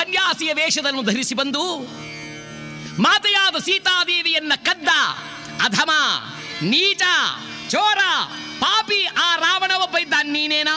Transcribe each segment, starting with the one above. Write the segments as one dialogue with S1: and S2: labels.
S1: ಸನ್ಯಾಸಿಯ ವೇಷವನ್ನು ಧರಿಸಿ ಬಂದು ಮಾತೆಯಾದ ಸೀತಾದೇವಿಯನ್ನ ಕದ್ದ ಅಧಮ ನೀಚ ಚೋರ ಪಾಪಿ ಆ ರಾವಣ ಒಬ್ಬ ಇದ್ದ ನೀನೇನಾ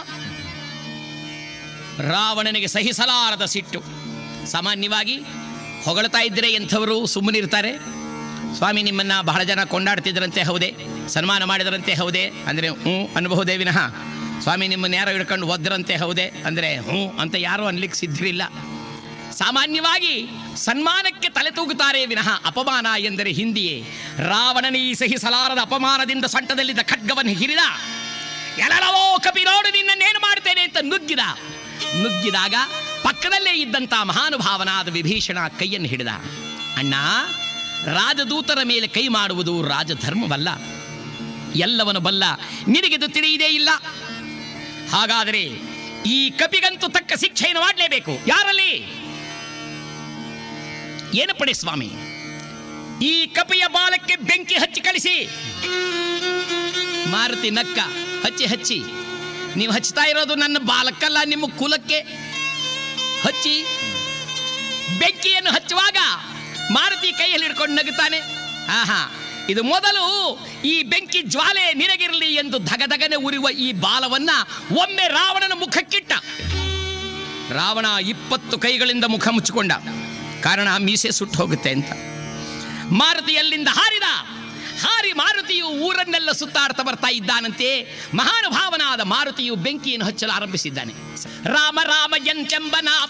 S1: ರಾವಣನಿಗೆ ಸಹಿಸಲಾರದ ಸಿಟ್ಟು ಸಾಮಾನ್ಯವಾಗಿ ಹೊಗಳ್ತಾ ಇದ್ದರೆ ಎಂಥವರು ಸುಮ್ಮನಿರ್ತಾರೆ ಸ್ವಾಮಿ ನಿಮ್ಮನ್ನ ಬಹಳ ಜನ ಕೊಂಡಾಡ್ತಿದ್ರಂತೆ ಹೌದೇ ಸನ್ಮಾನ ಮಾಡಿದ್ರಂತೆ ಹೌದೇ ಅಂದರೆ ಹ್ಞೂ ಅನ್ಬಹುದೇ ವಿನಃ ಸ್ವಾಮಿ ನಿಮ್ಮನ್ನ ಯಾರೋ ಹಿಡ್ಕೊಂಡು ಒದ್ರಂತೆ ಹೌದೇ ಅಂದರೆ ಹ್ಞೂ ಅಂತ ಯಾರೂ ಅನ್ಲಿಕ್ಕೆ ಸಿದ್ಧರಿಲ್ಲ ಸಾಮಾನ್ಯವಾಗಿ ಸನ್ಮಾನಕ್ಕೆ ತಲೆ ತೂಗುತ್ತಾರೆ ವಿನಃ ಅಪಮಾನ ಎಂದರೆ ಹಿಂದಿಯೇ ರಾವಣನ ಈ ಸಹಿಸಲಾರದ ಅಪಮಾನದಿಂದ ಸೊಂಟದಲ್ಲಿದ್ದ ಖಡ್ಗವನ್ನು ಹಿರಿದ ಎಲ್ಲರವೋ ಕಪಿ ನೋಡು ನಿನ್ನನ್ನೇನು ಮಾಡ್ತೇನೆ ಅಂತ ನುಗ್ಗಿದ ನುಗ್ಗಿದಾಗ ಪಕ್ಕದಲ್ಲೇ ಇದ್ದಂಥ ಮಹಾನುಭಾವನಾದ ವಿಭೀಷಣ ಕೈಯನ್ನು ಹಿಡಿದ ಅಣ್ಣ ರಾಜದೂತರ ಮೇಲೆ ಕೈ ಮಾಡುವುದು ರಾಜಧರ್ಮವಲ್ಲ ಎಲ್ಲವನು ಬಲ್ಲ ನಿನಗಿದು ತಿಳಿಯದೇ ಇಲ್ಲ ಹಾಗಾದರೆ ಈ ಕಪಿಗಂತೂ ತಕ್ಕ ಶಿಕ್ಷೆಯನ್ನು ಮಾಡಲೇಬೇಕು ಯಾರಲ್ಲಿ ಏನು ಪಡೆ ಸ್ವಾಮಿ ಈ ಕಪಿಯ ಬಾಲಕ್ಕೆ ಬೆಂಕಿ ಹಚ್ಚಿ ಕಳಿಸಿ ಮಾರುತಿ ನಕ್ಕ ಹಚ್ಚಿ ಹಚ್ಚಿ ನೀವು ಹಚ್ತಾ ಇರೋದು ನನ್ನ ಬಾಲಕ್ಕಲ್ಲ ನಿಮ್ಮ ಕುಲಕ್ಕೆ ಹಚ್ಚಿ ಬೆಂಕಿಯನ್ನು ಹಚ್ಚುವಾಗ ಮಾರುತಿ ಕೈಯಲ್ಲಿ ಹಿಡ್ಕೊಂಡು ನಗುತ್ತಾನೆ ಆಹಾ ಇದು ಮೊದಲು ಈ ಬೆಂಕಿ ಜ್ವಾಲೆ ನಿನಗಿರಲಿ ಎಂದು ಧಗಧಗನೆ ಉರಿಯುವ ಈ ಬಾಲವನ್ನ ಒಮ್ಮೆ ರಾವಣನ ಮುಖಕ್ಕಿಟ್ಟ ರಾವಣ ಇಪ್ಪತ್ತು ಕೈಗಳಿಂದ ಮುಖ ಮುಚ್ಚಿಕೊಂಡ ಕಾರಣ ಮೀಸೆ ಸುಟ್ಟು ಹೋಗುತ್ತೆ ಅಂತ ಮಾರುತಿಯಲ್ಲಿಂದ ಹಾರಿದ ಹಾರಿ ಮಾರುತಿಯು ಊರನ್ನೆಲ್ಲ ಸುತ್ತಾಡ್ತಾ ಬರ್ತಾ ಇದ್ದಾನಂತೆ ಮಹಾನುಭಾವನಾದ ಮಾರುತಿಯು ಬೆಂಕಿಯನ್ನು ಹಚ್ಚಲು ಆರಂಭಿಸಿದ್ದಾನೆ ರಾಮ ರಾಮ ಎಂಚೆಂಬನ